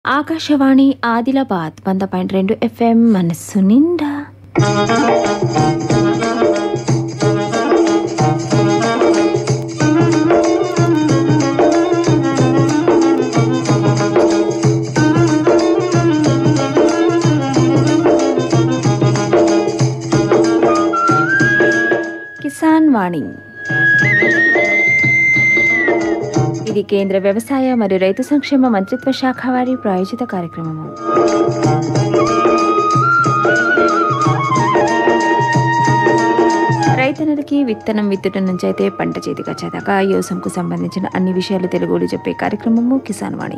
ఆకాశవాణి ఆదిలాబాద్ వంద పాయింట్ రెండు ఎఫ్ఎం మనస్సు నిండా కిసాన్ వాణి ఇది కేంద్ర వ్యవసాయ మరియు రైతు సంక్షేమ మంత్రిత్వ శాఖ వారి ప్రాయోజిత కార్యక్రమము రైతన్నలకి విత్తనం విత్తడం నుంచి అయితే పంట చేతికి వచ్చేదాకా యోసంకు సంబంధించిన అన్ని విషయాలు తెలుగులో చెప్పే కార్యక్రమము కిసాన్ వాణి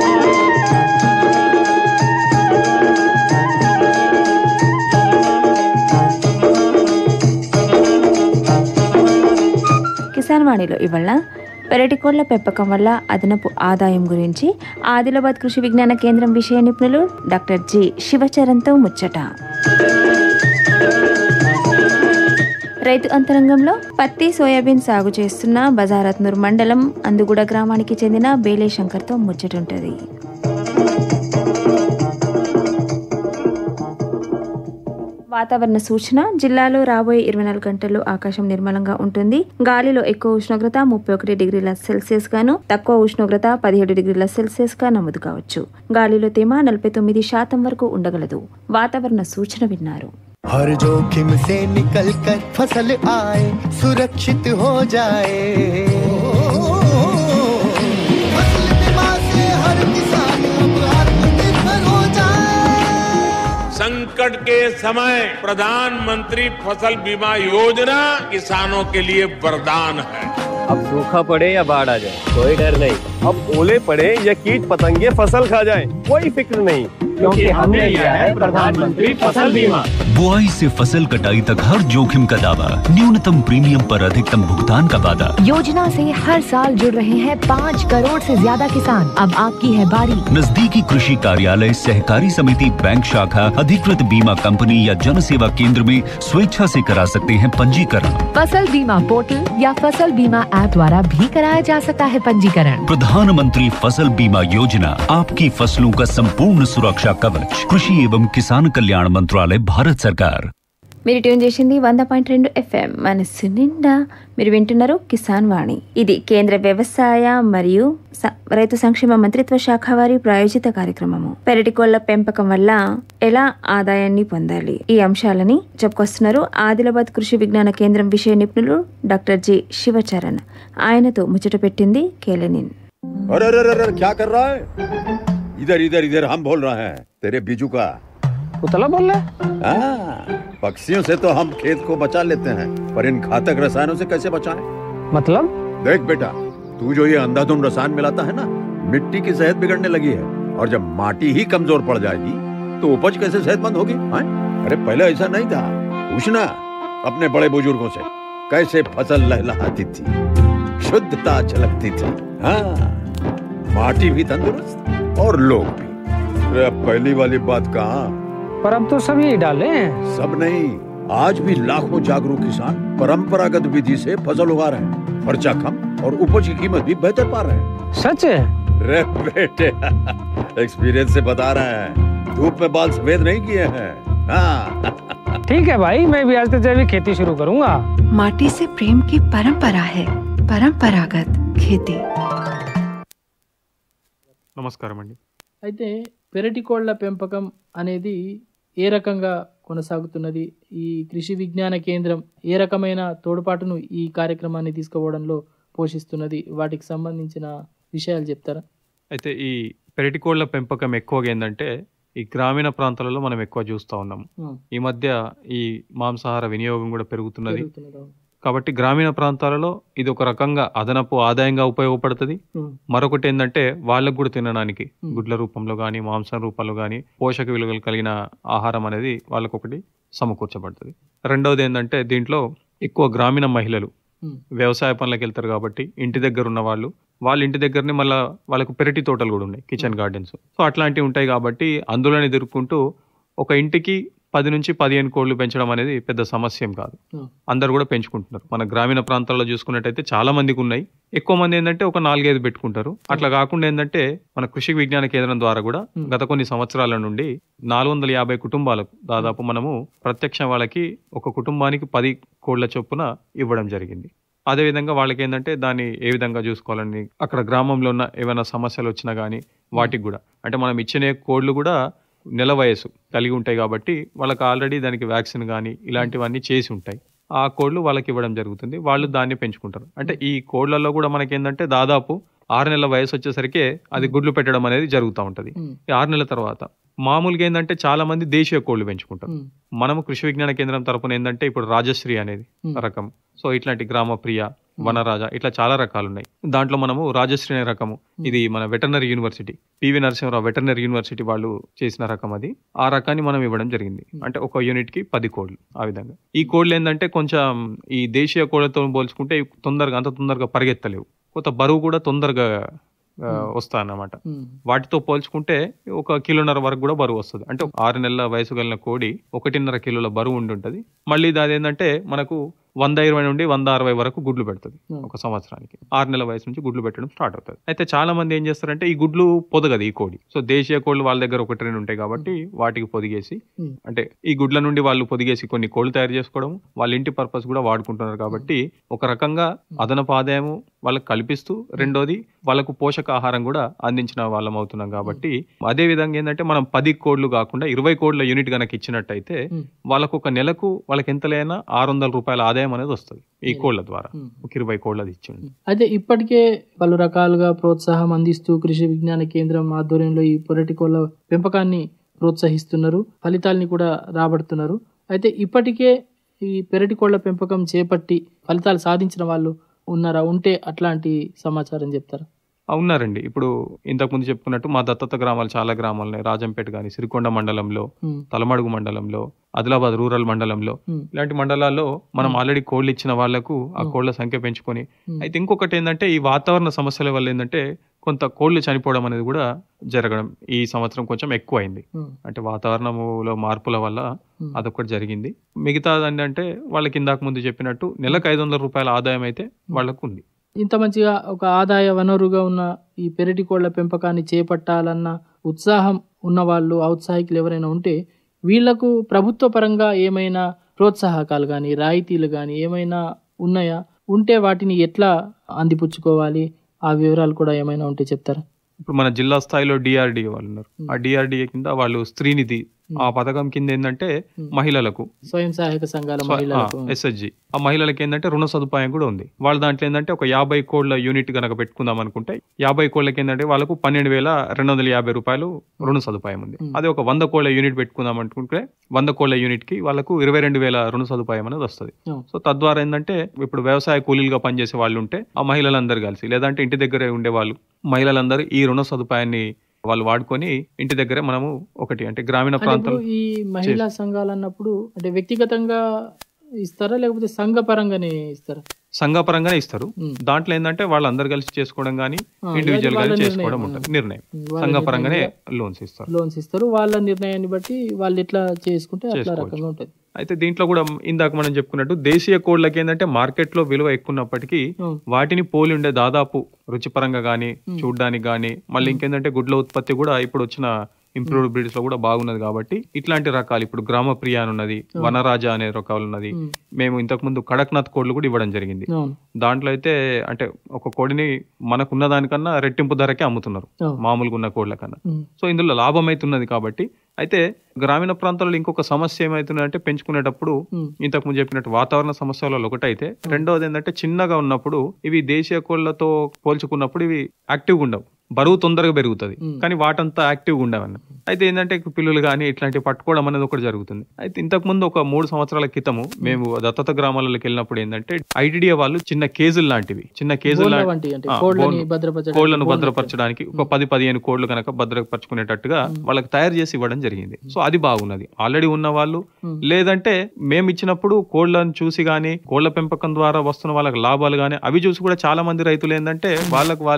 కిసాన్ వాణిలో ఇవాళ పెరటికోళ్ల పెంపకం వల్ల అదనపు ఆదాయం గురించి ఆదిలాబాద్ కృషి విజ్ఞాన కేంద్రం విషయ నిపుణులు డాక్టర్ జి శివచరణ్తో ముచ్చట రైతు అంతరంగంలో పత్తి సోయాబీన్ సాగు చేస్తున్న బజారత్నూర్ మండలం అందుగూడ గ్రామానికి చెందిన బేలే శంకర్తో ముచ్చటుంటది వాతావరణ సూచన జిల్లాలో రాబోయే ఇరవై నాలుగు గంటల్లో ఆకాశం నిర్మలంగా ఉంటుంది గాలిలో ఎక్కువ ఉష్ణోగ్రత ముప్పై ఒకటి డిగ్రీల సెల్సియస్ గాను తక్కువ ఉష్ణోగ్రత పదిహేడు డిగ్రీల సెల్సియస్ గా నమోదు కావచ్చు గాలిలో తేమ నలభై తొమ్మిది శాతం వరకు ఉండగలదు వాతావరణ సూచన విన్నారు हर जोखिम से निकल कर फसल आए सुरक्षित हो जाए फसल बीमा से हर किसान अब आत्मनिर्भर हो जाए संकट के समय प्रधानमंत्री फसल बीमा योजना किसानों के लिए वरदान है अब सूखा पड़े या बाढ़ आ जाए कोई डर नहीं अब ओले पड़े या कीट पतंगे फसल खा जाए कोई फिक्र नहीं क्योंकि हमने लिया है प्रधानमंत्री फसल बीमा बुआई से फसल कटाई तक हर जोखिम का दावा न्यूनतम प्रीमियम पर अधिकतम भुगतान का वादा योजना से हर साल जुड़ रहे हैं पाँच करोड़ से ज्यादा किसान अब आपकी है बारी नजदीकी कृषि कार्यालय सहकारी समिति बैंक शाखा अधिकृत बीमा कंपनी या जन सेवा केंद्र में स्वेच्छा से करा सकते हैं पंजीकरण फसल बीमा पोर्टल या फसल बीमा ऐप द्वारा भी कराया जा सकता है पंजीकरण प्रधानमंत्री फसल बीमा योजना आपकी फसलों का संपूर्ण सुरक्षा कवच कृषि एवं किसान कल्याण मंत्रालय भारत सरकार మీరు ట్యూన్ చేసింది వంద పాయింట్ రెండు ఎఫ్ఎం మనస్సు నిండా మీరు వింటున్నారు కిసాన్ వాణి ఇది కేంద్ర వ్యవసాయ మరియు స- రైతు సంక్షేమ మంత్రిత్వ శాఖ వారి ప్రాయోజిత కార్యక్రమము పెరటికోళ్ల పెంపకం వల్ల ఎలా ఆదాయాన్ని పొందాలి ఈ అంశాలని చెప్పుకొస్తున్నారు ఆదిలాబాద్ కృషి విజ్ఞాన కేంద్రం విషయ నిపుణులు డాక్టర్ జి శివచరణ్ ఆయనతో ముచ్చట పెట్టింది కేలనిన్ अरे अरे अरे अरे, क्या कर रहा है इधर इधर इधर हम बोल रहे हैं तेरे बीजू का उतला बोल रहा हाँ, पक्षियों से तो हम खेत को बचा लेते हैं पर इन घातक रसायनों से कैसे बचाएं? मतलब देख बेटा तू जो ये अंधाधुंध रसायन मिलाता है ना मिट्टी की सेहत बिगड़ने लगी है और जब माटी ही कमजोर पड़ जाएगी तो उपज कैसे सेहतमंद होगी हाँ? अरे पहले ऐसा नहीं था पूछना अपने बड़े बुजुर्गों से कैसे फसल लहलहाती थी शुद्धता झलकती थी हाँ माटी भी तंदुरुस्त और लोग भी अरे अब पहली वाली बात कहाँ पर अब तो सभी डाले हैं सब नहीं आज भी लाखों जागरूक किसान परंपरागत विधि से फसल उगा रहे हैं खर्चा कम और उपज की कीमत भी बेहतर पा रहे हैं सच है रे बेटे एक्सपीरियंस से बता रहे हैं धूप में बाल सफेद नहीं किए हैं हाँ ठीक है भाई मैं भी आज से जैविक खेती शुरू करूंगा माटी से प्रेम की परंपरा है परंपरागत खेती నమస్కారం అండి అయితే పెరటి కోళ్ల పెంపకం అనేది ఏ రకంగా కొనసాగుతున్నది ఈ కృషి విజ్ఞాన కేంద్రం ఏ రకమైన తోడ్పాటును ఈ కార్యక్రమాన్ని తీసుకుపోవడంలో పోషిస్తున్నది వాటికి సంబంధించిన విషయాలు చెప్తారా అయితే ఈ పెరటి కోళ్ల పెంపకం ఎక్కువగా ఏంటంటే ఈ గ్రామీణ ప్రాంతాలలో మనం ఎక్కువ చూస్తూ ఉన్నాము ఉం. ఈ మధ్య ఈ మాంసాహార వినియోగం కూడా పెరుగుతున్నది పెరుగుతున్నది, అవును. కాబట్టి గ్రామీణ ప్రాంతాలలో ఇది ఒక రకంగా అదనపు ఆదాయంగా ఉపయోగపడుతుంది ఉం. మరొకటి ఏంటంటే వాళ్ళకు కూడా తినడానికి ఉం. గుడ్ల రూపంలో కానీ మాంసం రూపంలో కానీ పోషక విలువలు కలిగిన ఆహారం అనేది వాళ్ళకు ఒకటి సమకూర్చబడుతుంది రెండవది ఏంటంటే దీంట్లో ఎక్కువ గ్రామీణ మహిళలు ఉం. వ్యవసాయ పనులకు వెళ్తారు కాబట్టి ఇంటి దగ్గర ఉన్న వాళ్ళు వాళ్ళ ఇంటి దగ్గరనే మళ్ళీ వాళ్ళకు పెరటి తోటలు కూడా ఉన్నాయి కిచెన్ గార్డెన్స్ సో అట్లాంటివి ఉంటాయి కాబట్టి అందులోనే ఎదుర్కొంటూ ఒక ఇంటికి పది నుంచి పదిహేను కోళ్లు పెంచడం అనేది పెద్ద సమస్య ఏం కాదు Hmm. అందరు కూడా పెంచుకుంటున్నారు మన గ్రామీణ ప్రాంతాల్లో చూసుకున్నట్టయితే చాలా మందికి ఉన్నాయి ఎక్కువ మంది ఏంటంటే ఒక నాలుగైదు పెట్టుకుంటారు అట్లా కాకుండా ఏంటంటే మన కృషి విజ్ఞాన కేంద్రం ద్వారా కూడా గత కొన్ని సంవత్సరాల నుండి నాలుగు వందల యాభై కుటుంబాలకు దాదాపు మనము ప్రత్యక్ష వాళ్ళకి ఒక కుటుంబానికి పది కోళ్ల చొప్పున ఇవ్వడం జరిగింది అదే విధంగా వాళ్ళకి ఏంటంటే దాన్ని ఏ విధంగా చూసుకోవాలని అక్కడ గ్రామంలో ఉన్న ఏమైనా సమస్యలు వచ్చినా కానీ వాటికి కూడా అంటే మనం ఇచ్చిన కోళ్ళు కూడా నెల వయసు కలిగి ఉంటాయి కాబట్టి వాళ్ళకి ఆల్రెడీ దానికి వ్యాక్సిన్ కానీ ఇలాంటివన్నీ చేసి ఉంటాయి ఆ కోళ్ళు వాళ్ళకి ఇవ్వడం జరుగుతుంది వాళ్ళు దాన్ని పెంచుకుంటారు అంటే ఈ కోళ్లలో కూడా మనకి ఏంటంటే దాదాపు ఆరు నెలల వయసు వచ్చేసరికి అది గుడ్లు పెట్టడం అనేది జరుగుతూ ఉంటది ఈ ఆరు నెలల తర్వాత మామూలుగా ఏంటంటే చాలా మంది దేశీయ కోళ్లు పెంచుకుంటారు మనము కృషి విజ్ఞాన కేంద్రం తరపున ఏంటంటే ఇప్పుడు రాజశ్రీ అనేది రకం సో ఇట్లాంటి గ్రామ ప్రియ వనరాజ ఇట్లా చాలా రకాలు ఉన్నాయి దాంట్లో మనము రాజశ్రీ అనే రకము ఇది మన veterinary university PV Narasimha Rao veterinary university వాళ్ళు చేసిన రకం అది ఆ రకాన్ని మనం ఇవ్వడం జరిగింది అంటే ఒక యూనిట్ కి పది కోళ్ళు ఆ విధంగా ఈ కోళ్ళు ఏంటంటే కొంచెం ఈ దేశీయ కోళ్ళతో పోల్చుకుంటే ఇవి తొందరగా అంత తొందరగా పరిగెత్తలేవు కొంత బరువు కూడా తొందరగా ఆ, వస్తాయన్నమాట వాటితో పోల్చుకుంటే ఒక కిలోన్నర వరకు కూడా బరువు వస్తుంది అంటే ఒక ఆరు నెలల వయసు కలిగిన కోడి ఒకటిన్నర కిలోల బరువు ఉండి ఉంటుంది మళ్ళీ దాని ఏంటంటే మనకు వంద ఇరవై నుండి వంద అరవై వరకు గుడ్లు పెడుతుంది ఒక సంవత్సరానికి ఆరు నెలల వయసు నుంచి గుడ్లు పెట్టడం స్టార్ట్ అవుతుంది అయితే చాలా మంది ఏం చేస్తారంటే ఈ గుడ్లు పొదగదు ఈ కోడి సో దేశీయ కోళ్ళు వాళ్ళ దగ్గర ఒకటి రెండు ఉంటాయి కాబట్టి వాటికి పొదిగేసి అంటే ఈ గుడ్ల నుండి వాళ్ళు పొదిగేసి కొన్ని కోళ్ళు తయారు చేసుకోవడం వాళ్ళ ఇంటి పర్పస్ కూడా వాడుకుంటున్నారు కాబట్టి ఒక రకంగా అదనపు ఆదాయము వాళ్ళకి కల్పిస్తూ రెండోది వాళ్ళకు పోషకాహారం కూడా అందించిన వాళ్ళం అవుతున్నాం కాబట్టి అదే విధంగా ఏంటంటే మనం పది కోళ్ళు కాకుండా ఇరవై కోళ్ళ యూనిట్ కనుక ఇచ్చినట్టయితే వాళ్ళకు ఒక నెలకు వాళ్ళకి ఎంతలైనా ఆరు వందల రూపాయల ఆదాయం అనేది వస్తుంది ఈ కోళ్ళ ద్వారా ఒక ఇరవై కోళ్ళది ఇచ్చింది అయితే ఇప్పటికే పలు రకాలుగా ప్రోత్సాహం అందిస్తూ కృషి విజ్ఞాన కేంద్రం ఆధ్వర్యంలో ఈ పొరటి కోళ్ళ పెంపకాన్ని ప్రోత్సహిస్తున్నారు ఫలితాల్ని కూడా రాబడుతున్నారు అయితే ఇప్పటికే ఈ పెరటి కోళ్ళ పెంపకం చేపట్టి ఫలితాలు సాధించిన వాళ్ళు ఉన్నారా ఉంటే అట్లాంటి సమాచారం చెప్తారా ఆ, ఉన్నారండి ఇప్పుడు ఇంతకు ముందు చెప్పుకున్నట్టు మా దత్తత గ్రామాలు చాలా గ్రామాలు ఉన్నాయి రాజంపేట కానీ సిరికొండ మండలంలో Hmm. తలమడుగు మండలంలో ఆదిలాబాద్ రూరల్ మండలంలో Hmm. ఇలాంటి మండలాల్లో మనం ఆల్రెడీ కోళ్ళు ఇచ్చిన వాళ్లకు ఆ కోళ్ల సంఖ్య పెంచుకొని Hmm. అయితే ఇంకొకటి ఏంటంటే ఈ వాతావరణ సమస్యల వల్ల ఏంటంటే కొంత కోళ్లు చనిపోవడం అనేది కూడా జరగడం ఈ సంవత్సరం కొంచెం ఎక్కువ అయింది Hmm. అంటే వాతావరణంలో మార్పుల వల్ల Hmm. అదొకటి జరిగింది మిగతా ఏంటంటే వాళ్ళకి ఇందాక ముందు చెప్పినట్టు నెలకు ఐదు వందల రూపాయల ఆదాయం అయితే వాళ్ళకు ఉంది ఇంత మంచిగా ఒక ఆదాయ వనరుగా ఉన్న ఈ పెరటి కోళ్ల పెంపకాన్ని చేపట్టాలన్న ఉత్సాహం ఉన్న వాళ్ళు ఔత్సాహికులు ఎవరైనా ఉంటే వీళ్లకు ప్రభుత్వ పరంగా ఏమైనా ప్రోత్సాహకాలు కానీ రాయితీలు కానీ ఏమైనా ఉన్నాయా ఉంటే వాటిని ఎట్లా అందిపుచ్చుకోవాలి ఆ వివరాలు కూడా ఏమైనా ఉంటే చెప్తారా ఇప్పుడు మన జిల్లా స్థాయిలో డిఆర్డిఏ వాళ్ళు ఉన్నారు ఆ డిఆర్డిఏ కింద వాళ్ళు స్త్రీనిధి ఆ పథకం కింద ఏంటంటే మహిళలకు స్వయం సహాయక సంఘాల మహిళలకు ఎస్ఎస్జి ఆ మహిళలకి ఏంటంటే రుణ సదుపాయం కూడా ఉంది వాళ్ళ దాంట్లో ఏంటంటే ఒక యాభై కోళ్ల యూనిట్ కనుక పెట్టుకుందాం అనుకుంటే యాభై కోళ్ళకి ఏంటంటే వాళ్ళకు పన్నెండు వేల రెండు వందల యాభై రూపాయలు రుణ సదుపాయం ఉంది అదే ఒక వంద కోళ్ల యూనిట్ పెట్టుకుందాం అనుకుంటే వంద కోళ్ల యూనిట్ కి వాళ్ళకు ఇరవై రెండు వేల రుణ సదుపాయం అనేది వస్తుంది అవును. సో తద్వారా ఏంటంటే ఇప్పుడు వ్యవసాయ కూలీలుగా పనిచేసే వాళ్ళు ఉంటే ఆ మహిళలందరూ కలిసి లేదంటే ఇంటి దగ్గరే ఉండే వాళ్ళు మహిళలందరూ ఈ రుణ సదుపాయాన్ని వాళ్ళు వాడుకొని ఇంటి దగ్గరే మనము ఒకటి అంటే గ్రామీణ అంటే ప్రాంతాలు ఇప్పుడు ఈ మహిళా సంఘాలు అన్నప్పుడు అంటే వ్యక్తిగతంగా ఇస్తారా లేకపోతే సంఘ పరంగానే ఇస్తారా సంఘపరంగానే ఇస్తారు ఉమ్. దాంట్లో ఏంటంటే వాళ్ళందరూ కలిసి చేసుకోవడం కానీ ఆ, ఇండివిజువల్ వాళ్ళ గా నిర్ణయం. చేసుకోవడం ఉంటుంది నిర్ణయం వాళ్ళ సంఘపరంగానే నిర్ణయంగా లోన్స్ ఇస్తారు లోన్స్ ఇస్తారు వాళ్ళ నిర్ణయాన్ని బట్టి వాళ్ళు ఎట్లా చేసుకుంటే అట్లా చేసుకోవచ్చు. రకంగా ఉంటుంది అయితే దీంట్లో కూడా ఇందాక మనం చెప్పుకున్నట్టు దేశీయ కోళ్ళకి ఏంటంటే మార్కెట్ లో విలువ ఎక్కువ ఉన్నప్పటికీ అవును. వాటిని పోలి ఉండే దాదాపు రుచిపరంగా కానీ చూడడానికి కానీ మళ్ళీ ఇంకేంటంటే గుడ్ల ఉత్పత్తి కూడా ఇప్పుడు వచ్చిన ఇంప్రూవ్డ్ బ్రీడ్స్ లో కూడా బాగున్నది కాబట్టి ఇట్లాంటి రకాలు ఇప్పుడు గ్రామ ప్రియ అని ఉన్నది వనరాజ అనే రకాలు ఉన్నది ఉమ్. మేము ఇంతకు ముందు కడక్నాథ్ కోళ్ళు కూడా ఇవ్వడం జరిగింది అవును దాంట్లో అయితే అంటే ఒక కోడిని మనకున్న దానికన్నా రెట్టింపు ధరకే అమ్ముతున్నారు అవును. మామూలుగా ఉన్న కోళ్ళ కన్నా ఉమ్. సో ఇందులో లాభం అవుతున్నది కాబట్టి అయితే గ్రామీణ ప్రాంతాల్లో ఇంకొక సమస్య ఏమవుతుందంటే పెంచుకునేటప్పుడు ఉమ్. ఇంతకు ముందు చెప్పినట్టు వాతావరణ సమస్యలలో ఒకటైతే రెండవది ఏంటంటే చిన్నగా ఉన్నప్పుడు ఇవి దేశీయ కోళ్ళతో పోల్చుకున్నప్పుడు ఇవి యాక్టివ్గా ఉండవు బరువు తొందరగా పెరుగుతుంది కానీ వాటంతా యాక్టివ్గా ఉండవన్న అయితే ఏంటంటే పిల్లలు కానీ ఇట్లాంటివి పట్టుకోవడం అనేది ఒకటి జరుగుతుంది అయితే ఇంతకు ముందు ఒక మూడు సంవత్సరాల క్రితము మేము దత్తత గ్రామాలకు వెళ్ళినప్పుడు ఏంటంటే ఐటీడీఏ వాళ్ళు చిన్న కేజులు లాంటివి చిన్న కేజులు బోన్ల లాంటి- వంటి అంటే ఆ, కోళ్ళని బోన్లు- భద్రపరచడానికి కోళ్లను బోన్లు భద్రపరచడానికి ఒక పది పదిహేను కోళ్లు కనుక భద్రపరచుకునేటట్టుగా వాళ్ళకి తయారు చేసి ఇవ్వడం జరిగింది సో అది బాగున్నది ఆల్రెడీ ఉన్న వాళ్ళు లేదంటే మేము ఇచ్చినప్పుడు కోళ్లను చూసి గానీ కోళ్ల పెంపకం ద్వారా వస్తున్న వాళ్ళకి లాభాలు గానీ అవి చూసి కూడా చాలా మంది రైతులు ఏంటంటే వాళ్ళకి వాళ్ళే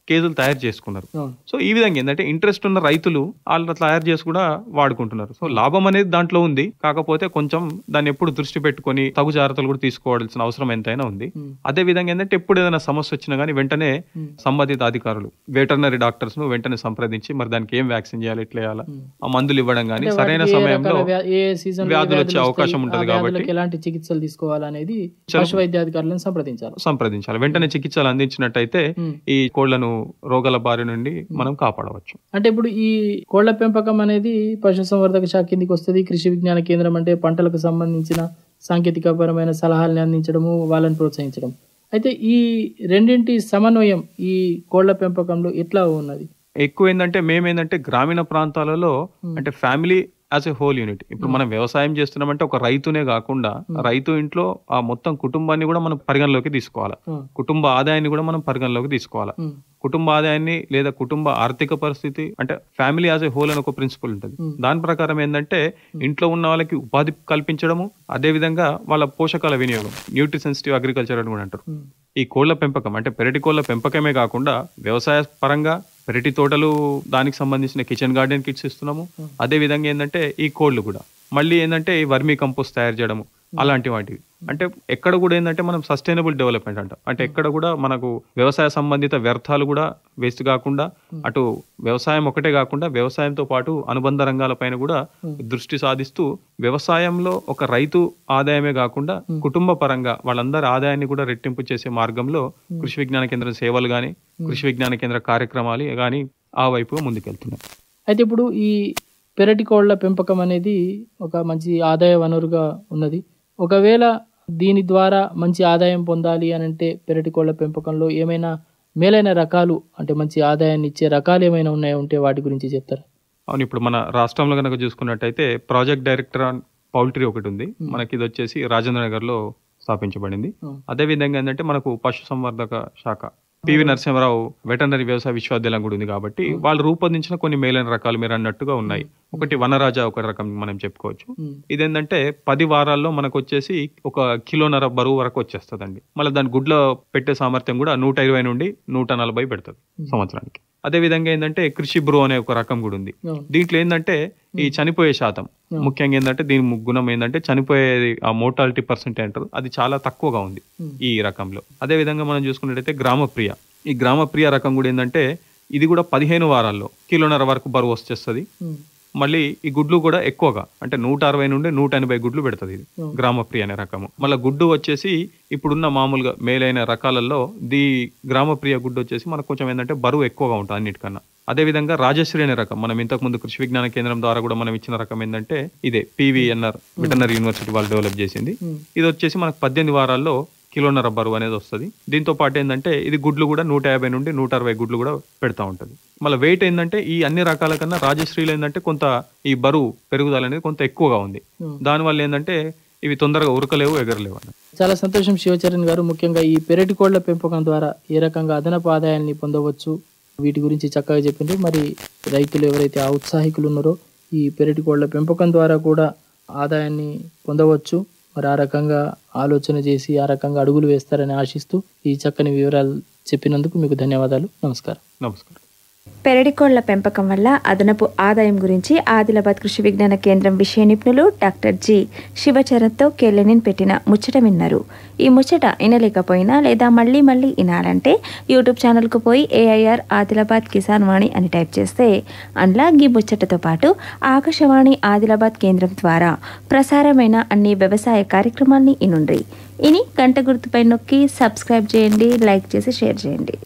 కేజులు తయారు చేసుకున్నారు అవును. సో ఈ విధంగా ఏంటంటే ఇంట్రెస్ట్ ఉన్న రైతులు వాళ్ళు తయారు చేసి కూడా వాడుకుంటున్నారు సో లాభం అనేది దాంట్లో ఉంది కాకపోతే కొంచెం దాన్ని ఎప్పుడు దృష్టి పెట్టుకొని తగు జాగ్రత్తలు కూడా తీసుకోవాల్సిన అవసరం ఎంతైనా ఉంది అదే విధంగా ఏంటంటే ఎప్పుడు ఏదైనా సమస్య వచ్చినా కానీ వెంటనే సంబంధిత అధికారులు వెటర్నరీ డాక్టర్స్ ను వెంటనే సంప్రదించి మరి దానికి ఏం వ్యాక్సిన్ చేయాలి ఎట్లా చేయాలా ఆ మందులు ఇవ్వడం కానీ అంటే సరైన వాటికి ఏ సమయంలో రకాల వ్యా- ఏ సీజన్ వ్యాధులు వచ్చే అవకాశం ఉంటుంది కాబట్టి ఎలాంటి చికిత్సలు తీసుకోవాలనేది చలో. పశు వైద్యాధికారులను సంప్రదించాలి సంప్రదించాలి వెంటనే చికిత్సలు అందించినట్టయితే మ్మ్. ఈ కోళ్లను రోగాల బారి నుండి మనం కాపాడవచ్చు అంటే ఇప్పుడు ఈ కోళ్ల పెంపకం అనేది పశుసంవర్ధక శాఖ కిందికి వస్తుంది కృషి విజ్ఞాన కేంద్రం అంటే పంటలకు సంబంధించిన సాంకేతికపరమైన సలహాలను అందించడము వాళ్ళని ప్రోత్సహించడం అయితే ఈ రెండింటి సమన్వయం ఈ కోళ్ల పెంపకంలో ఎట్లా ఉన్నది ఎక్కువ ఏంటంటే మేమేంటంటే గ్రామీణ ప్రాంతాలలో అంటే family as a whole unit ఇప్పుడు మనం వ్యవసాయం చేస్తున్నామంటే ఒక రైతునే కాకుండా రైతు ఇంట్లో ఆ మొత్తం కుటుంబాన్ని కూడా మనం పరిగణలోకి తీసుకోవాలి Hmm. కుటుంబ ఆదాయాన్ని కూడా మనం పరిగణలోకి తీసుకోవాలి Hmm. కుటుంబ ఆదాయాన్ని లేదా కుటుంబ ఆర్థిక పరిస్థితి అంటే ఫ్యామిలీ యాజ్ ఎ హోల్ అని ఒక ప్రిన్సిపల్ ఉంటుంది Hmm. దాని ప్రకారం ఏంటంటే ఇంట్లో ఉన్న వాళ్ళకి ఉపాధి కల్పించడము అదే విధంగా వాళ్ళ పోషకాల వినియోగం న్యూట్రి సెన్సిటివ్ అగ్రికల్చర్ అని కూడా అంటారు ఈ కోళ్ల పెంపకం అంటే పెరటి కోళ్ల పెంపకమే కాకుండా వ్యవసాయ పరంగా పెరటి తోటలు దానికి సంబంధించిన కిచెన్ గార్డెన్ కిట్స్ ఇస్తున్నాము అదే విధంగా ఏంటంటే ఈ కోళ్లు కూడా మళ్ళీ ఏంటంటే ఈ వర్మీ కంపోస్ట్ తయారు చేయడము అలాంటి వాటివి అంటే ఎక్కడ కూడా ఏంటంటే మనం సస్టైనబుల్ డెవలప్మెంట్ అంట అంటే ఎక్కడ కూడా మనకు వ్యవసాయ సంబంధిత వ్యర్థాలు కూడా వేస్ట్ కాకుండా అటు వ్యవసాయం ఒకటే కాకుండా వ్యవసాయంతో పాటు అనుబంధ రంగాలపైన కూడా దృష్టి సాధిస్తూ వ్యవసాయంలో ఒక రైతు ఆదాయమే కాకుండా కుటుంబ పరంగా వాళ్ళందరి ఆదాయాన్ని కూడా రెట్టింపు చేసే మార్గంలో కృషి విజ్ఞాన కేంద్రం సేవలు కానీ కృషి విజ్ఞాన కేంద్ర కార్యక్రమాలు కానీ ఆ వైపుగా ముందుకెళ్తున్నాయి అయితే ఇప్పుడు ఈ పెరటి కోళ్ల పెంపకం అనేది ఒక మంచి ఆదాయ వనరుగా ఉన్నది ఒకవేళ దీని ద్వారా మంచి ఆదాయం పొందాలి అని అంటే పెరటి కోళ్ల పెంపకంలో ఏమైనా మేలైన రకాలు అంటే మంచి ఆదాయాన్ని ఇచ్చే రకాలు ఏమైనా ఉన్నాయో ఉంటే వాటి గురించి చెప్తారా అవును ఇప్పుడు మన రాష్ట్రంలో కనుక చూసుకున్నట్టయితే ప్రాజెక్ట్ డైరెక్టర్ ఆన్ పౌల్ట్రీ ఒకటి ఉంది మనకి ఇది వచ్చేసి రాజేంద్ర నగర్ లో స్థాపించబడింది Hmm. అదే విధంగా ఏంటంటే మనకు పశు సంవర్ధక శాఖ పివి నరసింహరావు వెటర్నరీ వ్యవసాయ విశ్వవిద్యాలయం కూడా ఉంది కాబట్టి వాళ్ళు రూపొందించిన కొన్ని మేలైన రకాలు మీరు అన్నట్టుగా ఉన్నాయి ఒకటి వనరాజా ఒక రకం మనం చెప్పుకోవచ్చు ఇదేంటంటే పది వారాల్లో మనకు వచ్చేసి ఒక కిలోన్నర బరువు వరకు వచ్చేస్తుందండి మళ్ళీ దాని గుడ్ల పెట్టే సామర్థ్యం కూడా నూట ఇరవై నుండి నూట నలభై పెడుతుంది సంవత్సరానికి అదే విధంగా ఏంటంటే కృషి బ్రో అనే ఒక రకం కూడా ఉంది అవును. దీంట్లో ఏంటంటే ఈ చనిపోయే శాతం ముఖ్యంగా ఏంటంటే దీని ము- గుణం ఏంటంటే చనిపోయేది ఆ మోర్టాలిటీ పర్సెంట్ అంటారు అది చాలా తక్కువగా ఉంది ఈ రకంలో అదే విధంగా మనం చూసుకున్నట్టయితే గ్రామప్రియ ఈ గ్రామప్రియ రకం కూడా ఏంటంటే ఇది కూడా పదిహేను వారాల్లో కిలోన్నర వరకు బరువు వచ్చేస్తుంది మళ్ళీ ఈ గుడ్లు కూడా ఎక్కువగా అంటే నూట అరవై నుండి నూట ఎనభై గుడ్లు పెడుతుంది ఇది గ్రామప్రియ అనే రకము మళ్ళీ గుడ్డు వచ్చేసి ఇప్పుడున్న మామూలుగా మేలైన రకాలలో ది గ్రామప్రియ గుడ్డు వచ్చేసి మనకు కొంచెం ఏంటంటే బరువు ఎక్కువగా ఉంటుంది అన్నిటికన్నా అదే విధంగా రాజశ్రీ అనే రకం మనం ఇంతకు ముందు కృషి విజ్ఞాన కేంద్రం ద్వారా కూడా మనం ఇచ్చిన రకం ఏంటంటే ఇదే పివిఎన్ఆర్ వెటనరీ యూనివర్సిటీ వాళ్ళు డెవలప్ చేసింది ఇది వచ్చేసి మనకు పద్దెనిమిది వారాల్లో కిలోన్నర బరువు అనేది వస్తుంది దీంతో పాటు ఏంటంటే ఇది గుడ్లు కూడా నూట యాభై నుండి నూట అరవై గుడ్లు కూడా పెడతా ఉంటుంది మళ్ళీ వెయిట్ ఏంటంటే ఈ అన్ని రకాల కన్నా రాజశ్రీలో ఏంటంటే కొంత ఈ బరువు పెరుగుదల అనేది కొంత ఎక్కువగా ఉంది దానివల్ల ఏంటంటే ఇవి తొందరగా ఉరకలేవు ఎగరలేవు అన్నమాట. చాలా సంతోషం శివచరణ్ గారు ముఖ్యంగా ఈ పెరటి కోళ్ల పెంపకం ద్వారా ఏ రకంగా అదనపు ఆదాయాన్ని పొందవచ్చు వీటి గురించి చక్కగా చెప్పిండ్రు మరి రైతులు ఎవరైతే ఆ ఉత్సాహికులు ఉన్నారో ఈ పెరటి కోళ్ల పెంపకం ద్వారా కూడా ఆదాయాన్ని పొందవచ్చు మరి ఆ రకంగా ఆలోచన చేసి ఆ రకంగా అడుగులు వేస్తారని ఆశిస్తూ ఈ చక్కని వివరాలు చెప్పినందుకు మీకు ధన్యవాదాలు నమస్కారం నమస్కారం పెరడికోళ్ల పెంపకం వల్ల అదనపు ఆదాయం గురించి ఆదిలాబాద్ కృషి విజ్ఞాన కేంద్రం విషయ నిపుణులు డాక్టర్ జి శివచరణ్తో కేలెనిన్ పెట్టిన ముచ్చట విన్నారు ఈ ముచ్చట వినలేకపోయినా లేదా మళ్ళీ మళ్ళీ వినాలంటే యూట్యూబ్ ఛానల్కు పోయి ఏఐఆర్ ఆదిలాబాద్ కిసాన్ వాణి అని టైప్ చేస్తే అందులో ఈ ముచ్చటతో పాటు ఆకాశవాణి ఆదిలాబాద్ కేంద్రం ద్వారా ప్రసారమైన అన్ని వ్యవసాయ కార్యక్రమాల్ని ఇనుండ్రి ఇని గంట గుర్తుపై నొక్కి సబ్స్క్రైబ్ చేయండి లైక్ చేసి షేర్ చేయండి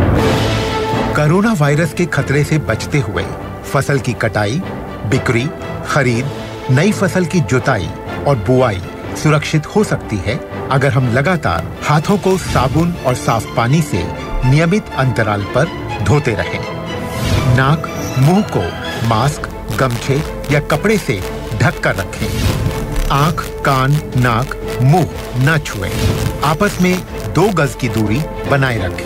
कोरोना वायरस के खतरे से बचते हुए फसल की कटाई बिक्री खरीद नई फसल की जुताई और बुआई सुरक्षित हो सकती है अगर हम लगातार हाथों को साबुन और साफ पानी से नियमित अंतराल पर धोते रहें। नाक मुंह को मास्क गमछे या कपड़े से ढक कर रखें आंख कान नाक मुंह न छुएं। आपस में दो गज की दूरी बनाए रखें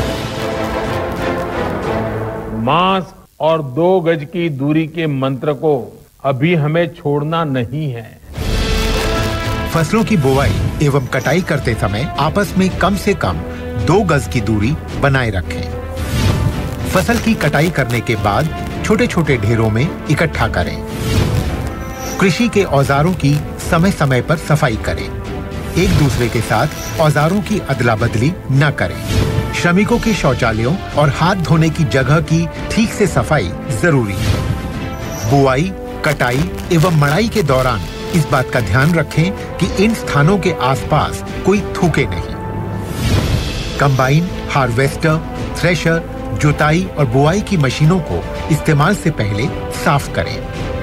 मास्क और दो गज की दूरी के मंत्र को अभी हमें छोड़ना नहीं है फसलों की बुवाई एवं कटाई करते समय आपस में कम से कम दो गज की दूरी बनाए रखें फसल की कटाई करने के बाद छोटे छोटे ढेरों में इकट्ठा करें कृषि के औजारों की समय समय पर सफाई करें एक दूसरे के साथ औजारों की अदला बदली न करें श्रमिकों के शौचालयों और हाथ धोने की जगह की ठीक से सफाई जरूरी है बुआई कटाई एवं मड़ाई के दौरान इस बात का ध्यान रखें कि इन स्थानों के आसपास कोई थूके नहीं कंबाइन हार्वेस्टर थ्रेशर जुताई और बुआई की मशीनों को इस्तेमाल से पहले साफ करें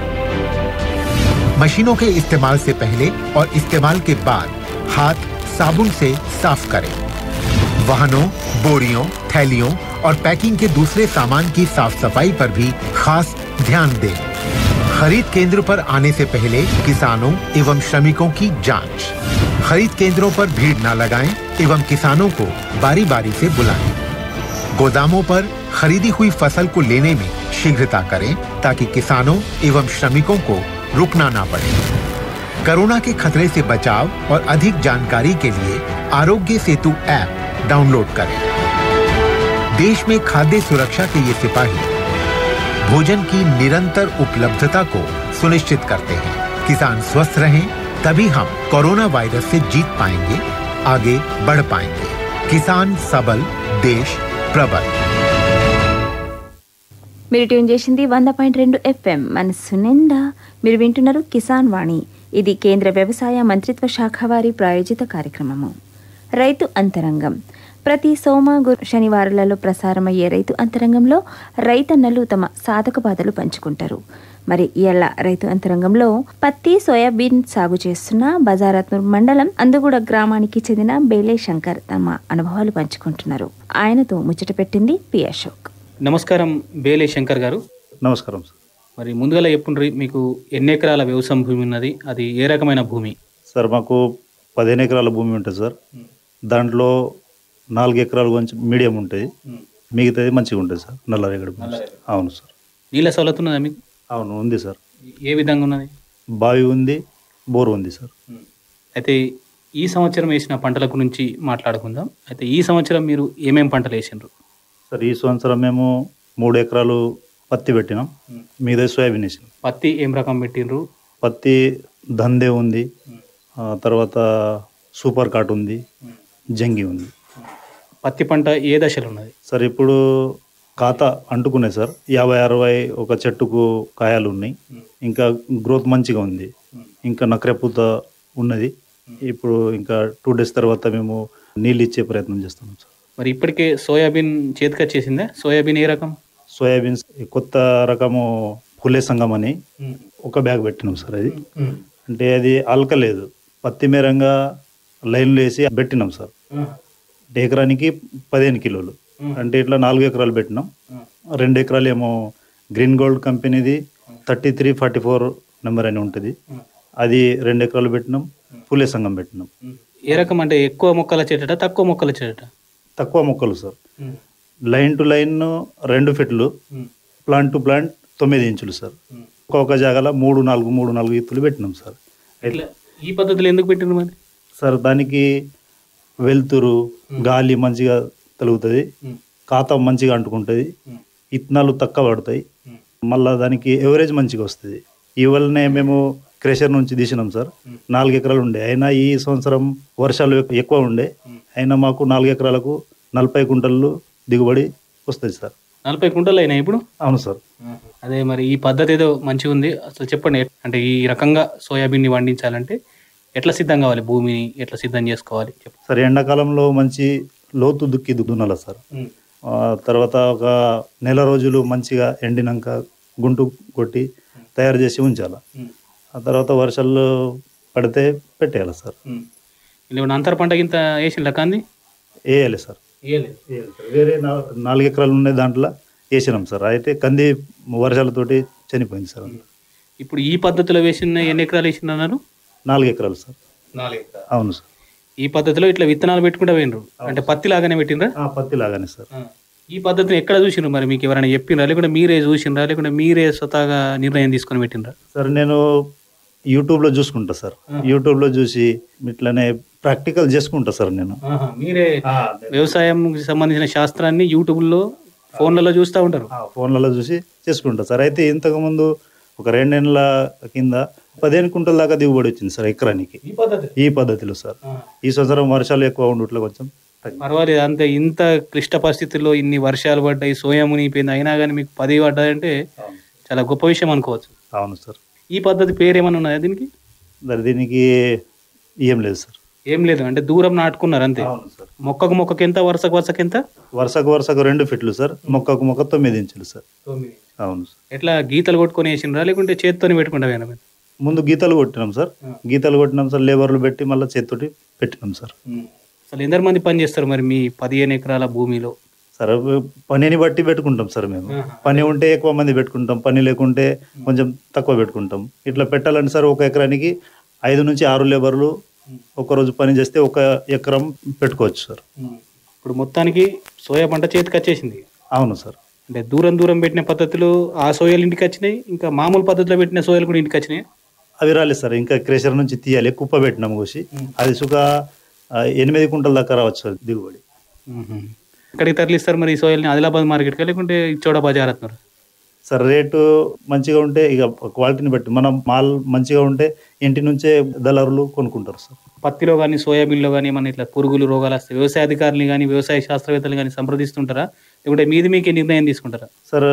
मशीनों के इस्तेमाल से पहले और इस्तेमाल के बाद हाथ साबुन से साफ करें वाहनों बोरियों थैलियों और पैकिंग के दूसरे सामान की साफ सफाई पर भी खास ध्यान दें खरीद केंद्र पर आने से पहले किसानों एवं श्रमिकों की जांच खरीद केंद्रों पर भीड़ न लगाएं एवं किसानों को बारी बारी से बुलाएं गोदामों पर खरीदी हुई फसल को लेने में शीघ्रता करें ताकि किसानों एवं श्रमिकों को रुकना ना पड़े कोरोना के खतरे से बचाव और अधिक जानकारी के लिए आरोग्य सेतु ऐप डाउनलोड करें देश में खाद्य सुरक्षा के ये सिपाही भोजन की निरंतर उपलब्धता को सुनिश्चित करते हैं किसान स्वस्थ रहें तभी हम कोरोना वायरस से जीत पाएंगे आगे बढ़ पाएंगे किसान सबल देश प्रबल మీరు ట్యూన్ చేసింది వంద పాయింట్ రెండు ఎఫ్ఎం మనస్సు నిండా మీరు వింటున్నారు కిసాన్ వాణి ఇది కేంద్ర వ్యవసాయ మంత్రిత్వ శాఖ వారి ప్రాయోజిత కార్యక్రమము రైతు అంతరంగం ప్రతి సోమ గురు శనివారాలలో ప్రసారమయ్యే రైతు అంతరంగంలో రైతన్నలు తమ సాధక బాధలు పంచుకుంటారు మరి ఇవాళ రైతు అంతరంగంలో పత్తి సోయాబీన్ సాగు చేస్తున్న బజారత్నూర్ మండలం అందుగూడ గ్రామానికి చెందిన బేలే శంకర్ తమ అనుభవాలు పంచుకుంటున్నారు ఆయనతో ముచ్చట పెట్టింది పి అశోక్ నమస్కారం బేలే శంకర్ గారు నమస్కారం సార్ మరి ముందుగా చెప్పుండ్రి మీకు ఎన్ని ఎకరాల వ్యవసాయం భూమి ఉన్నది అది ఏ రకమైన భూమి సార్ మాకు పదిహేను ఎకరాల భూమి ఉంటుంది సార్ దాంట్లో నాలుగు ఎకరాలు కొంచెం మీడియం ఉంటుంది మిగతాది మంచిగా ఉంటుంది సార్ నల్లరేగడి భూమి సార్. అవును సార్ నీళ్ళ సవలత్ ఉన్నదా మీకు అవును ఉంది సార్ ఏ విధంగా ఉన్నది బావి ఉంది బోర్ ఉంది సార్ అయితే ఈ సంవత్సరం వేసిన పంటల గురించి మాట్లాడుకుందాం అయితే ఈ సంవత్సరం మీరు ఏమేం పంటలు వేసిండ్రు సార్ ఈ సంవత్సరం మేము మూడు ఎకరాలు పత్తి పెట్టినాం మిగతా సోయాబీన్ వేసినాం పత్తి ఏం రకం పెట్టిండ్రు పత్తి దందే ఉంది ఆ తర్వాత సూపర్ కాట్ ఉంది జంగి ఉంది పత్తి పంట ఏ దశలో ఉన్నది సార్ ఇప్పుడు ఖాతా అంటుకున్నాయి సార్ యాభై అరవై ఒక చెట్టుకు కాయలు ఉన్నాయి ఇంకా గ్రోత్ మంచిగా ఉంది ఇంకా నక్రెపూత ఉన్నది ఇప్పుడు ఇంకా టూ డేస్ తర్వాత మేము నీళ్ళు ఇచ్చే ప్రయత్నం చేస్తున్నాం సార్ మరి ఇప్పటికే సోయాబీన్ చేతికి వచ్చేసిందా సోయాబీన్ ఏ రకం సోయాబీన్స్ కొత్త రకము పుల్లే సంగం అని ఒక బ్యాగ్ పెట్టినాం సార్ అది అంటే అది అలకలేదు పత్తి మేరంగా లైన్లు వేసి పెట్టినాం సార్ అంటే ఎకరానికి పదిహేను కిలోలు అంటే ఇట్లా నాలుగు ఎకరాలు పెట్టినాం రెండు ఎకరాలు ఏమో గ్రీన్ గోల్డ్ కంపెనీది thirty three forty four number అని ఉంటుంది అది రెండు ఎకరాలు పెట్టినాం పులే సంఘం పెట్టినాం ఏ రకం అంటే ఎక్కువ మొక్కలు వచ్చేటట తక్కువ మొక్కలు వచ్చేటట తక్కువ మొక్కలు సార్ లైన్ టు లైన్ రెండు ఫీట్లు ప్లాంట్ టు ప్లాంట్ తొమ్మిది ఇంచులు సార్ ఒక్కొక్క జాగాలో మూడు నాలుగు మూడు నాలుగు ఇత్తులు పెట్టినాం సార్ ఇట్లా ఈ పద్ధతిలో ఎందుకు పెట్టిండ్రు మరి సార్ దానికి వెలుతురు గాలి మంచిగా తలుగుతుంది ఖాతా మంచిగా అంటుకుంటుంది ఇత్తనాలు తక్కువ పడతాయి మళ్ళా దానికి ఎవరేజ్ మంచిగా వస్తుంది ఇవల్లనే మేము క్రెషర్ నుంచి తీసినాం సార్ నాలుగు ఎకరాలు ఉండే అయినా ఈ సంవత్సరం వర్షాలు ఎక్- ఎక్కువ ఉండే అయినా మాకు నాలుగు ఎకరాలకు నలభై కుంటలు దిగుబడి వస్తుంది సార్ నలభై కుంటలు అయినాయి ఇప్పుడు అవును సార్ అదే మరి ఈ పద్ధతి ఏదో మంచిగా ఉంది అసలు చెప్పండి అంటే ఈ రకంగా సోయాబీన్ని పండించాలంటే ఎట్లా సిద్ధం కావాలి భూమిని ఎట్లా సిద్ధం చేసుకోవాలి చెప్పండి సరే ఎండాకాలంలో మంచి లోతు దుక్కి దున్నాల సార్ ఆ తర్వాత ఒక నెల రోజులు మంచిగా ఎండినాక గుంటు కొట్టి తయారు చేసి ఉంచాల ఆ తర్వాత వర్షాలు పడితే పెట్టేయాలి సార్ ఇలా అంతర పంట కింద వేసిన కంది వేయాలి సార్ వేరే నా- నాలుగు ఎకరాలు ఉన్నాయి దాంట్లో వేసినాం సార్ అయితే కంది వర్షాలతోటి చనిపోయింది సార్ ఇప్పుడు ఈ పద్ధతిలో వేసిన ఎన్ని ఎకరాలు వేసిన అన్నారు నాలుగు ఎకరాలు సార్ నాలుగు అవును సార్ ఈ పద్ధతిలో ఇట్లా విత్తనాలు పెట్టుకుంటూ పోయినరు అంటే పత్తి లాగానే పెట్టినరా ఆ, పత్తి లాగానే సార్ ఈ పద్ధతిని ఎక్కడ చూసిండ్రు మరి మీకు ఎవరైనా చెప్పిండ్రా లేకుంటే మీరే చూసిండ్రా లేకుంటే మీరే స్వతహాగా నిర్ణయం తీసుకొని పెట్టినరా సార్ నేను యూట్యూబ్లో చూసుకుంటా సార్ యూట్యూబ్లో చూసి ఇట్లనే ప్రాక్టికల్ చేసుకుంటా సార్ నేను మీరే వ్యవసాయం సంబంధించిన శాస్త్రాన్ని యూట్యూబ్లో ఫోన్లలో చూస్తూ ఉంటారు ఫోన్లలో చూసి చేసుకుంటారు సార్ అయితే ఇంతకుముందు ఒక రెండేళ్ళ కింద పదిహేను కుంటల దాకా దిగుబడి వచ్చింది సార్ ఎకరానికి ఈ పద్ధతి ఈ పద్ధతిలో సార్ ఈ సంవత్సరం వర్షాలు ఎక్కువ ఉండట్లో కొంచెం పర్వాలేదు అంతే ఇంత క్లిష్ట పరిస్థితుల్లో ఇన్ని వర్షాలు పడ్డాయి సోయా మునిగిపోయింది అయినా కానీ మీకు పది పడ్డాయంటే చాలా గొప్ప విషయం అనుకోవచ్చు అవును సార్ ఈ పద్ధతి పేరు ఏమైనా ఉన్నదా దీనికి మరి దీనికి ఏం లేదు సార్ ఏం లేదు అంటే దూరం నాటుకున్నారు అంతే మొక్కకు మొక్కకి ఎంత వరుసకు వరుసకి ఎంత వరుసకు వరుసకు రెండు ఫిట్లు సార్ మొక్కకు మొక్క తొమ్మిది ఇంచులు సార్ అవును సార్ ఎట్లా గీతలు కొట్టుకొని వేసిండ్రా లేకుంటే చేత్తోని పెట్టుకుంటా ముందు గీతలు కొట్టినాం సార్ గీతలు కొట్టినాం సార్ లేబర్లు పెట్టి మళ్ళీ చేతితోటి పెట్టినాం సార్ అసలు ఎందరు మంది పని చేస్తారు మరి మీ పదిహేను ఎకరాల భూమిలో సార్ పనిని బట్టి పెట్టుకుంటాం సార్ మేము పని ఉంటే ఎక్కువ మంది పెట్టుకుంటాం పని లేకుంటే కొంచెం తక్కువ పెట్టుకుంటాం ఇట్లా పెట్టాలంటే సార్ ఒక ఎకరానికి ఐదు నుంచి ఆరు లేబర్లు ఒక రోజు పని చేస్తే ఒక ఎకరం పెట్టుకోవచ్చు సార్ ఇప్పుడు మొత్తానికి సోయా పంట చేతికి వచ్చేసింది అవును సార్ అంటే దూరం దూరం పెట్టిన పద్ధతులు ఆ సోయాలు ఇంటికి వచ్చినాయి ఇంకా మామూలు పద్ధతిలో పెట్టిన సోయాలు కూడా ఇంటికి వచ్చినాయి అవి రాలేదు సార్ ఇంకా క్రేషర్ నుంచి తీయాలి కుప్ప పెట్టినాం కోసి అది సుఖ ఆ, ఎనిమిది కుంటల దాకా రావచ్చు సార్ దిగుబడి ఇక్కడికి తరలిస్తారు మరి ఈ సోయాల్ని ఆదిలాబాద్ మార్కెట్కి లేకుంటే చోడ బజార్ అంటున్నారు సార్ రేటు మంచిగా ఉంటే ఇక క్వాలిటీని బట్టి మనం మాల్ మంచిగా ఉంటే ఇంటి నుంచే దళారులు కొనుక్కుంటారు సార్ పత్తిలో కానీ సోయాబీన్లో కానీ ఏమన్నా ఇట్లా పురుగులు రోగాలు వస్తాయి వ్యవసాయ అధికారులు కానీ వ్యవసాయ శాస్త్రవేత్తలు కానీ సంప్రదిస్తుంటారా లేకుంటే మీది మీకే నిర్ణయం తీసుకుంటారా సార్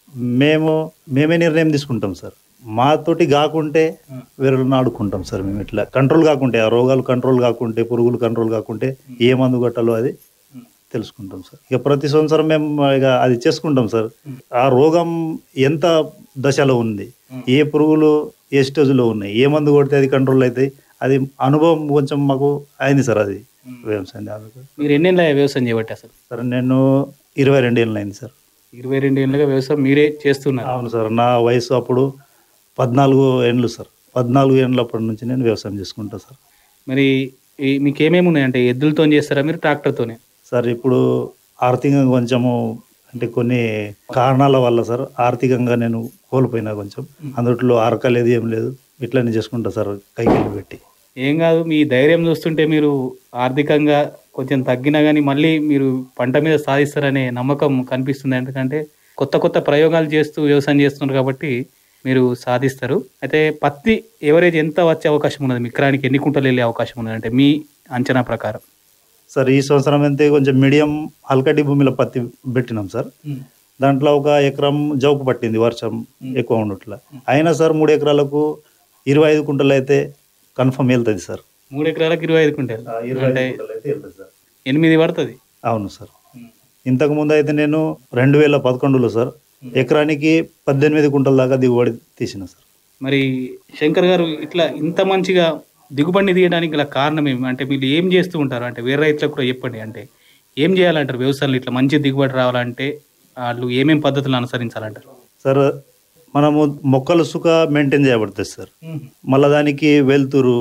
మేము మేమే నిర్ణయం తీసుకుంటాం సార్ మాతోటి కాకుంటే వేరేలను ఆడుకుంటాం సార్ మేము ఇట్లా కంట్రోల్ కాకుంటే ఆ రోగాలు కంట్రోల్ కాకుంటే పురుగులు కంట్రోల్ కాకుంటే ఏ మందు కొట్టాలో అది తెలుసుకుంటాం సార్ ఇక ప్రతి సంవత్సరం మేము ఇక అది చేసుకుంటాం సార్ ఆ రోగం ఎంత దశలో ఉంది ఏ పురుగులు ఏ స్టేజ్లో ఉన్నాయి ఏ మందు కొడితే అది కంట్రోల్ అవుతాయి అది అనుభవం కొంచెం మాకు అయింది సార్ అది వ్యవసాయం దానికి. మీరు ఎన్నెళ్ళ వ్యవసాయం చేయబట్టి అసలు సార్ నేను ఇరవై రెండు ఏళ్ళు అయింది సార్ ఇరవై రెండు ఏళ్ళుగా వ్యవసాయం మీరే చేస్తున్నారు అవును సార్ నా వయసు అప్పుడు పద్నాలుగు ఏండ్లు సార్ పద్నాలుగు ఏండ్లప్పటి నుంచి నేను వ్యవసాయం చేసుకుంటా సార్ మరి ఈ- మీకు ఏమేమి ఉన్నాయి అంటే ఎద్దులతో చేస్తారా మీరు ట్రాక్టర్తోనే సార్ ఇప్పుడు ఆర్థికంగా కొంచెము అంటే కొన్ని కారణాల వల్ల సార్ ఆర్థికంగా నేను కోల్పోయినా కొంచెం అందుట్లో అరకలేదు ఏం లేదు ఇట్లనే చేసుకుంటా సార్ కైకిళ్ళు పెట్టి ఏం కాదు మీ ధైర్యం చూస్తుంటే మీరు ఆర్థికంగా కొంచెం తగ్గినా కానీ మళ్ళీ మీరు పంట మీద సాధిస్తారనే నమ్మకం కనిపిస్తుంది ఎందుకంటే కొత్త కొత్త ప్రయోగాలు చేస్తూ వ్యవసాయం చేస్తున్నారు కాబట్టి మీరు సాధిస్తారు అయితే పత్తి ఎవరేజ్ ఎంత వచ్చే అవకాశం ఉన్నది మీ ఎకరానికి ఎన్ని కుంటలు వెళ్ళే అవకాశం ఉన్నది అంటే మీ అంచనా ప్రకారం సార్ ఈ సంవత్సరం అయితే కొంచెం మీడియం హల్కటి భూమిలో పత్తి పెట్టినాం సార్ దాంట్లో ఒక ఎకరం జౌకు పట్టింది వర్షం ఎక్కువ ఉండట్ల అయినా సార్ మూడు ఎకరాలకు ఇరవై ఐదు కుంటలు అయితే కన్ఫర్మ్ వెళ్తుంది సార్ మూడు ఎకరాలకు ఇరవై ఐదు కుంటలు ఇరవై అంటే ఐదు కుంటలు అయితే వెళ్తుంది సార్ ఎనిమిది పడుతుంది అవును సార్ ఇంతకు ముందు అయితే నేను రెండు వేల పదకొండులో సార్ ఎకరానికి పద్దెనిమిది కుంటల దాకా దిగుబడి తీసిన సార్ మరి శంకర్ గారు ఇట్లా ఇంత మంచిగా దిగుబడిని తీయడానికి గల కారణం ఏమి అంటే మీరు ఏం చేస్తూ ఉంటారు అంటే వేరే రైతులకు కూడా చెప్పండి అంటే ఏం చేయాలంటారు వ్యవసాయంలో ఇట్లా మంచి దిగుబడి రావాలంటే వాళ్ళు ఏమేం పద్ధతులు అనుసరించాలంటారు సార్ మనము మొక్కలు సుఖ మెయింటైన్ చేయబడుతుంది సార్ మళ్ళీ దానికి వెలుతురు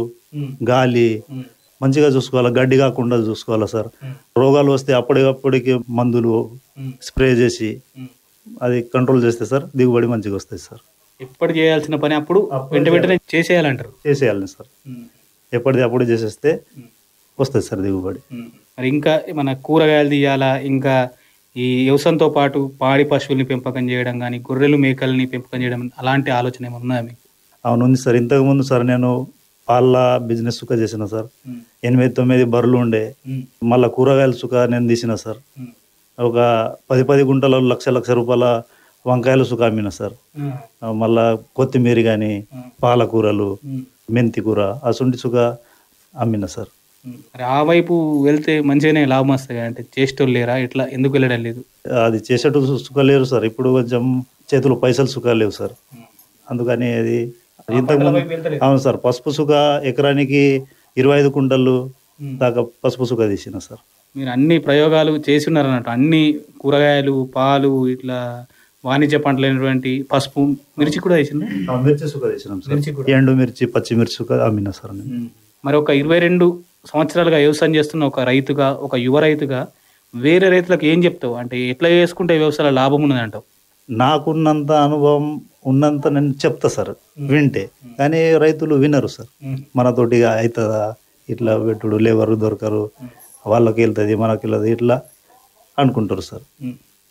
గాలి మంచిగా చూసుకోవాలి గడ్డి కాకుండా చూసుకోవాలి సార్ రోగాలు వస్తే అప్పటికప్పటికి మందులు స్ప్రే చేసి అది కంట్రోల్ చేస్తే సార్ దిగుబడి మంచిగా వస్తుంది సార్ ఎప్పుడు చేయాల్సిన పని అప్పుడు వెంట వెంటనే చేసేయాలంటారు చేసేయాలి సార్ ఎప్పటిది అప్పుడు చేసేస్తే వస్తుంది సార్ దిగుబడి మరి ఇంకా మన కూరగాయలు తీయాలా ఇంకా ఈ వ్యవసాయంతో పాటు పాడి పశువుల్ని పెంపకం చేయడం కానీ గొర్రెలు మేకల్ని పెంపకం చేయడం అలాంటి ఆలోచన ఏమైనా ఉన్నాయా మీకు అవును ఉంది సార్ ఇంతకు ముందు సార్ నేను పాల బిజినెస్ సుఖ చేసిన సార్ ఎనిమిది తొమ్మిది బర్రెలు ఉండే మళ్ళీ కూరగాయల సుఖ నేను తీసిన సార్ ఒక పది పది గుంటల లక్ష లక్ష రూపాయల వంకాయల సుఖ అమ్మిన సార్ ఆ, మళ్ళా కొత్తిమీర కానీ పాలకూరలు మెంతి కూర అసుంటి సుఖ అమ్మిన సార్ మరి ఆ వైపు వెళ్తే మంచిగానే లాభం వస్తాయి అంటే చేసేటోళ్ళు లేరా ఇట్లా ఎందుకు వెళ్ళడం లేదు అది చేసేట్టు సుఖ లేరు సార్ ఇప్పుడు కొంచెం చేతులు పైసలు సుఖ లేవు సార్ అందుకని అది ఇంతకు ముందు అవును సార్ పసుపు సుఖ ఎకరానికి ఇరవై ఐదు కుంటలు దాకా పసుపు సుఖ తీసిన సార్ మీరు అన్ని ప్రయోగాలు చేసి ఉన్నారు అన్నట్టు అన్ని కూరగాయలు పాలు ఇట్లా వాణిజ్య పంటలైనటువంటి పసుపు మిర్చి కూడా వేసింది ఆ, మిర్చి సుఖ తీసినాం మిర్చి సార్ ఎండు మిర్చి పచ్చిమిర్చి సుఖ అమ్మిన సార్ నేను. మరి ఒక ఇరవై రెండు సంవత్సరాలుగా వ్యవసాయం చేస్తున్న ఒక రైతుగా ఒక యువ రైతుగా వేరే రైతులకు ఏం చెప్తావు అంటే ఎట్లా చేసుకుంటే వ్యవసాయంలో లాభం ఉన్నది అంటావు నాకున్నంత అనుభవం ఉన్నంత నేను చెప్తా సార్ వింటే కానీ రైతులు వినరు సార్ మనతోటి అవుతుందా ఇట్లా పెట్టుడు లేవరు దొరకరు వాళ్ళకి వెళ్తుంది మనకి వెళ్ళదు ఇట్లా అనుకుంటారు సార్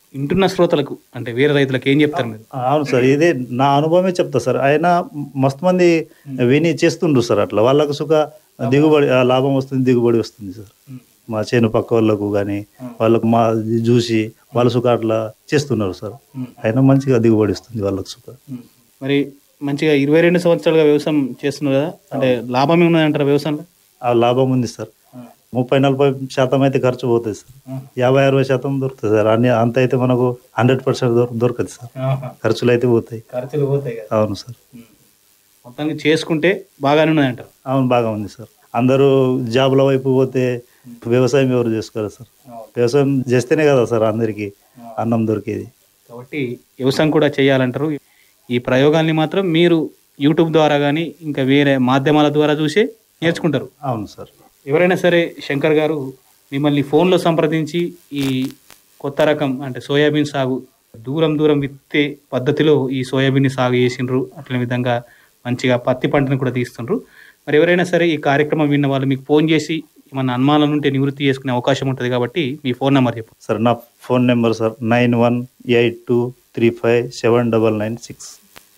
ఇంటున్న శ్రోతలకు అంటే వేరే రైతులకు ఏం చెప్తారు మీరు అవును సార్ ఇదే నా అనుభవమే చెప్తా సార్ ఆయన మస్తు మంది విని చేస్తుండ్రు సార్ అట్లా వాళ్ళకు సుఖ దిగుబడి ఆ, లాభం వస్తుంది దిగుబడి వస్తుంది సార్ మా చేను పక్క వాళ్ళకు కానీ వాళ్ళకు మా ఇది చూసి వాళ్ళ సుఖ అట్లా చేస్తున్నారు సార్ అయినా మంచిగా దిగుబడి వస్తుంది వాళ్ళకు సుఖ మరి మంచిగా ఇరవై రెండు సంవత్సరాలుగా వ్యవసాయం చేస్తున్నారు కదా అంటే లాభమే ఉన్నదంటారా వ్యవసాయంలో ఆ లాభం ఉంది సార్ ముప్పై నలభై శాతం అయితే ఖర్చు పోతుంది సార్ యాభై అరవై శాతం దొరుకుతుంది సార్ అన్ని అంత అయితే మనకు హండ్రెడ్ పర్సెంట్ దొరకదు సార్ ఖర్చులు అయితే పోతాయి ఖర్చులు పోతాయి కదా అవును సార్ మొత్తానికి చేసుకుంటే బాగానే ఉన్నదంటారు అవును బాగా ఉంది సార్ అందరూ జాబ్ల వైపు పోతే వ్యవసాయం ఎవరు చేసుకోరు సార్ వ్యవసాయం చేస్తేనే కదా సార్ అందరికీ అన్నం దొరికేది కాబట్టి వ్యవసాయం కూడా చేయాలంటారు ఈ ప్రయోగాల్ని మాత్రం మీరు యూట్యూబ్ ద్వారా కానీ ఇంకా వేరే మాధ్యమాల ద్వారా చూసి నేర్చుకుంటారు అవును సార్ ఎవరైనా సరే శంకర్ గారు మిమ్మల్ని ఫోన్లో సంప్రదించి ఈ కొత్త రకం అంటే సోయాబీన్ సాగు దూరం దూరం విత్తే పద్ధతిలో ఈ సోయాబీన్ సాగు చేసిండ్రు అట్లనే విధంగా మంచిగా పత్తి పంటను కూడా తీస్తుండ్రు మరి ఎవరైనా సరే ఈ కార్యక్రమం విన్న వాళ్ళు మీకు ఫోన్ చేసి ఏమన్నా అనుమానాలు ఉంటే నివృత్తి చేసుకునే అవకాశం ఉంటుంది కాబట్టి మీ ఫోన్ నెంబర్ చెప్పు సార్ నా phone number sir nine one eight two three five seven double nine six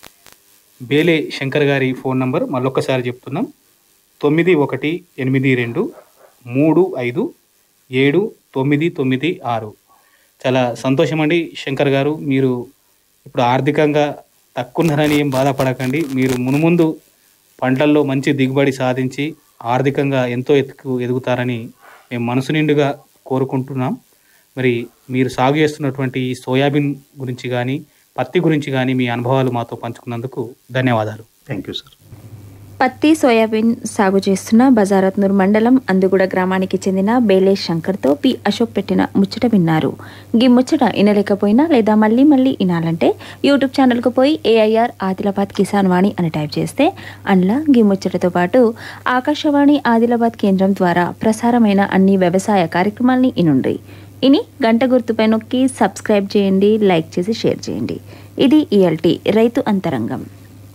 Bele Shankar గారి ఫోన్ నంబర్ మళ్ళొక్కసారి చెప్తున్నాం తొమ్మిది ఒకటి ఎనిమిది రెండు మూడు ఐదు ఏడు తొమ్మిది తొమ్మిది ఆరు చాలా సంతోషం అండి శంకర్ గారు మీరు ఇప్పుడు ఆర్థికంగా తక్కున్నారని ఏం బాధపడకండి మీరు మునుముందు పంటల్లో మంచి దిగుబడి సాధించి ఆర్థికంగా ఎంతో ఎత్తుకు ఎదుగుతారని మేము మనసు నిండుగా కోరుకుంటున్నాం మరి మీరు సాగు చేస్తున్నటువంటి ఈ సోయాబీన్ గురించి కానీ పత్తి గురించి కానీ మీ అనుభవాలు మాతో పంచుకున్నందుకు ధన్యవాదాలు థ్యాంక్ యూ సార్ పత్తి సోయాబీన్ సాగు చేస్తున్న బజారత్నూర్ మండలం అందుగూడ గ్రామానికి చెందిన బేలే శంకర్తో పి అశోక్ పెట్టిన ముచ్చట విన్నారు గీ ముచ్చట వినలేకపోయినా లేదా మళ్ళీ మళ్ళీ వినాలంటే యూట్యూబ్ ఛానల్కు పోయి ఏఐఆర్ ఆదిలాబాద్ కిసాన్ వాణి అని టైప్ చేస్తే అందులో గీ ముచ్చటతో పాటు ఆకాశవాణి ఆదిలాబాద్ కేంద్రం ద్వారా ప్రసారమైన అన్ని వ్యవసాయ కార్యక్రమాల్ని ఇనుండ్రి ఇని గంట గుర్తుపై నొక్కి సబ్స్క్రైబ్ చేయండి లైక్ చేసి షేర్ చేయండి ఇది ఈఎల్టీ రైతు అంతరంగం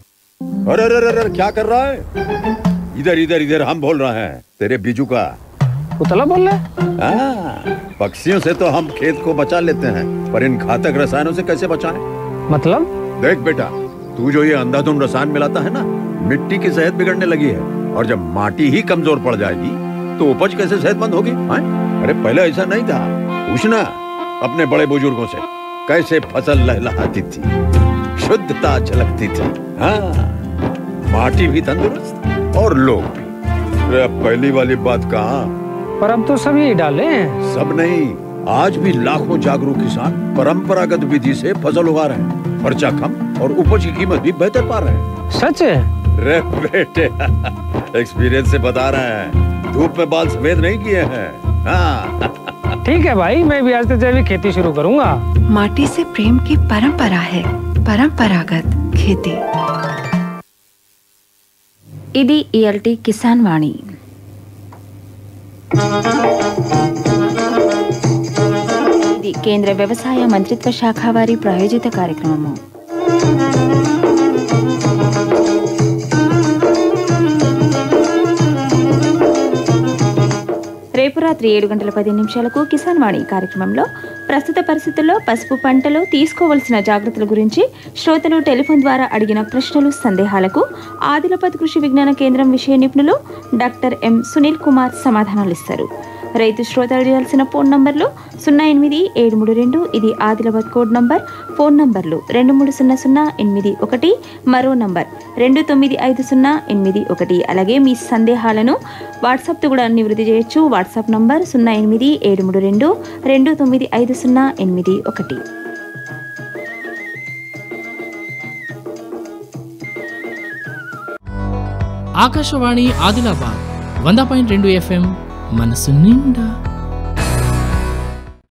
अरे अरे अरे अरे, क्या कर रहा है इधर इधर इधर हम बोल रहे हैं तेरे बीजू का उतला बोल रहे हाँ, पक्षियों से तो हम खेत को बचा लेते हैं पर इन घातक रसायनों से कैसे बचाएं? मतलब देख बेटा तू जो ये अंधाधुंध रसायन मिलाता है ना मिट्टी की सेहत बिगड़ने लगी है और जब माटी ही कमजोर पड़ जाएगी तो उपज कैसे सेहतमंद होगी हाँ? अरे पहले ऐसा नहीं था पूछना अपने बड़े बुजुर्गों से कैसे फसल लहलहाती थी शुद्धता झलकती थी हाँ माटी भी तंदुरुस्त और लोग भी अरे अब पहली वाली बात कहाँ पर अब तो सभी डाले हैं सब नहीं आज भी लाखों जागरूक किसान परंपरागत विधि से फसल उगा रहे हैं खर्चा कम और उपज की कीमत भी बेहतर पा रहे हैं सच है रे बेटे एक्सपीरियंस से बता रहे हैं धूप में बाल सफेद नहीं किए हैं हाँ ठीक है भाई मैं भी आज से जैविक खेती शुरू करूंगा माटी से प्रेम की परंपरा है परंपरागत खेती ఇది ఈఎల్టీ కిసాన్ వాణి ఇది కేంద్ర వ్యవసాయ మంత్రిత్వ శాఖ వారి ప్రాయోజిత కార్యక్రమము రేపు రాత్రి ఏడు గంటల పది నిమిషాలకు కిసాన్ వాణి కార్యక్రమంలో ప్రస్తుత పరిస్థితుల్లో పసుపు పంటలో తీసుకోవలసిన జాగ్రత్తల గురించి శ్రోతలు టెలిఫోన్ ద్వారా అడిగిన ప్రశ్నలు సందేహాలకు ఆదిలాబాద్ కృషి విజ్ఞాన కేంద్రం విషయ నిపుణులు డాక్టర్ ఎం సునీల్ కుమార్ సమాధానాలు ఇస్తారు రైతు శ్రోతలు చేయాల్సిన ఫోన్ నంబర్లు సున్నా ఎనిమిది ఏడు మూడు రెండు ఇది ఆదిలాబాద్ కోడ్ నంబర్ ఫోన్ నంబర్లు రెండు మూడు సున్నా సున్నా ఎనిమిది ఒకటి మరో నంబర్ రెండు తొమ్మిది ఐదు సున్నా ఎనిమిది ఒకటి అలాగే మీ సందేహాలను వాట్సాప్తో కూడా నివృత్తి చేయొచ్చు వాట్సాప్ నంబర్ సున్నా ఎనిమిది ఏడు మూడు రెండు రెండు తొమ్మిది ఐదు సున్నా ఎనిమిది ఒకటి ఆకాశవాణి ఆదిలాబాద్ వంద పాయింట్ రెండు ఎఫ్ఎం మనసు నిండా